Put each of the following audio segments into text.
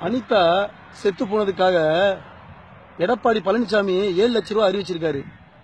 அனிதா செத்து போனதுக்காக எடப்பாடி பழனிசாமி ஏழு லட்ச ரூபாய் அறிவிச்சிருக்காரு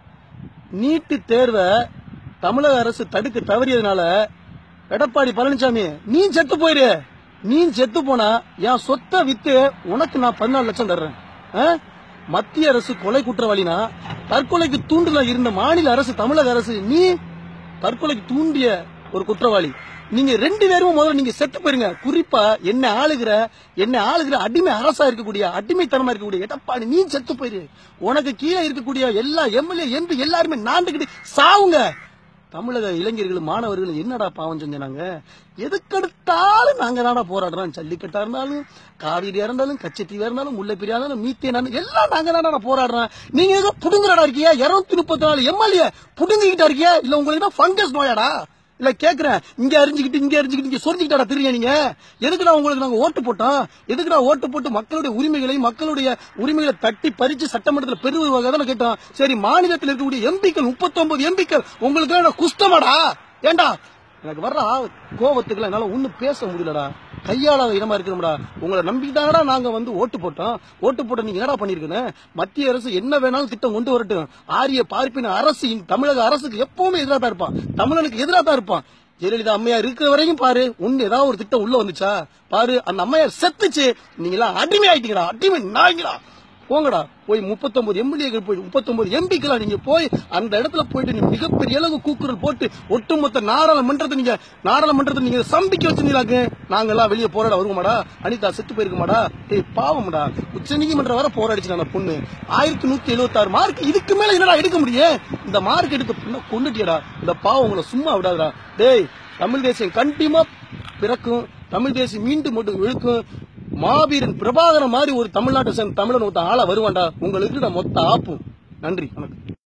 நீட்டு தேர்வை தமிழக அரசு தடுக்க தவறியதுனால எடப்பாடி பழனிசாமி நீ செத்து போயிரு நீ செத்து போனா என் சொத்தை வித்து உனக்கு நான் பதினாலு லட்சம் தர்றேன் ஆ? மத்திய அரசு கொலை குற்றவாளினா தற்கொலைக்கு தூண்டுல இருந்த மாநில அரசு தமிழக அரசு நீ தற்கொலைக்கு தூண்டிய ஒரு குற்றவாளி நீங்க ரெண்டு பேரும் முதல்ல நீங்க செத்து போயிருங்க குறிப்பா என்ன ஆளுகிற என்ன ஆளுகிற அடிமை அரசா இருக்கக்கூடிய அடிமைத்தனமா இருக்கக்கூடிய எடப்பாடி நீ செத்து போயிரு உனக்கு கீழே இருக்கக்கூடிய எல்லா எம்எல்ஏ எம்பி எல்லாருமே நாண்டுகிட்டு சாவுங்க தமிழக இளைஞர்கள் மாணவர்கள் என்னடா பாவம் செஞ்சாங்க எதுக்கெடுத்தாலும் நாங்க தானடா போராடுறோம் ஜல்லிக்கட்டா இருந்தாலும் காவிரியா இருந்தாலும் கச்சத்தீவா இருந்தாலும் முல்லைப்பெரியா இருந்தாலும் மீத்தேனா எல்லாம் நாங்க தானடா போராடுறோம் நீங்க ஏதோ புடுங்குறடா இருக்கியா இருநூத்தி முப்பத்தி நாலு எம்எல்ஏ புடுங்கிக்கிட்டா இருக்கியா இல்ல உங்களுக்கு ஃபங்கஸ் நோயாடா இல்ல கேக்குறேன் இங்க அறிஞ்சுக்கிட்டு இங்க அறிஞ்சுக்கிட்டு இங்க சொரிஞ்சுக்கிட்டா தெரியும் நீங்க எதுக்குடா உங்களுக்கு நாங்க ஓட்டு போட்டோம் எதுக்குடா ஓட்டு போட்டு மக்களுடைய உரிமைகளை மக்களுடைய உரிமைகளை தட்டி பறிச்சு சட்டமன்றத்தில் பெறுவதாக தானே கேட்டோம் சரி மாநிலத்தில் இருக்கக்கூடிய எம்பிக்கள் முப்பத்தொன்பது எம்பிக்கள் உங்களுக்கு நான் குஸ்தமாடா ஏண்டா எனக்கு வர்ற கோவத்துக்குலாம் என்னால ஒண்ணும் பேச முடியலடா கையாளாத இடமா இருக்கணும்டா உங்களை நம்பிதானடா நாங்க வந்து ஓட்டு போட்டோம் ஓட்டு போட்ட நீங்க என்னடா பண்ணிருக்கணும் மத்திய அரசு என்ன வேணாலும் திட்டம் கொண்டு வரட்டும் ஆரிய பார்ப்பின அரசு இந்த தமிழக அரசுக்கு எப்பவுமே எதிராக தான் இருப்பான் தமிழனுக்கு எதிராக தான் இருப்பான் ஜெயலலிதா அம்மையார் இருக்கிற வரையும் பாரு ஒன்னு ஏதாவது ஒரு திட்டம் உள்ள வந்துச்சா பாரு அந்த அம்மையார் செத்துச்சு நீங்க எல்லாம் அடிமை ஆயிட்டீங்கடா அடிமை நாய்ங்களா போங்கடா போய் முப்பத்தொன்பது எம்எல்ஏக்கள் போய் முப்பத்தொன்பது எம்பிக்களா நீங்க போய் அந்த இடத்துல போயிட்டு நீங்க மிகப்பெரிய அளவு கூக்குரல் போட்டு ஒட்டுமொத்த நாடாளுமன்றத்தை நீங்க நாடாளுமன்றத்தை நீங்க சம்பிக்க வச்சிருந்தீங்களாக்கு நாங்க எல்லாம் வெளியே போராட வருவோமாடா அனிதா செத்து போயிருக்குமாடா ஏய் பாவம்டா உச்ச நீதிமன்றம் வர போராடிச்சு அந்த பொண்ணு ஆயிரத்தி நூத்தி எழுபத்தி ஆறு மார்க் இதுக்கு மேல என்னடா எடுக்க முடியும் இந்த மார்க் எடுக்க பொண்ணை கொண்டுட்டியடா இந்த பாவம் உங்களை சும்மா விடாதடா டேய் தமிழ் தேசியம் கண்டிப்பா பிறக்கும் தமிழ் தேசியம் மீண்டும் மட்டும் இழுக்கும் மாவீரன் பிரபாகரன் மாதிரி ஒரு தமிழ்நாட்டை சேர்ந்த தமிழன் ஒருத்த ஆளா வருவான்டா உங்களுக்கு மொத்த ஆப்பும் நன்றி வணக்கம்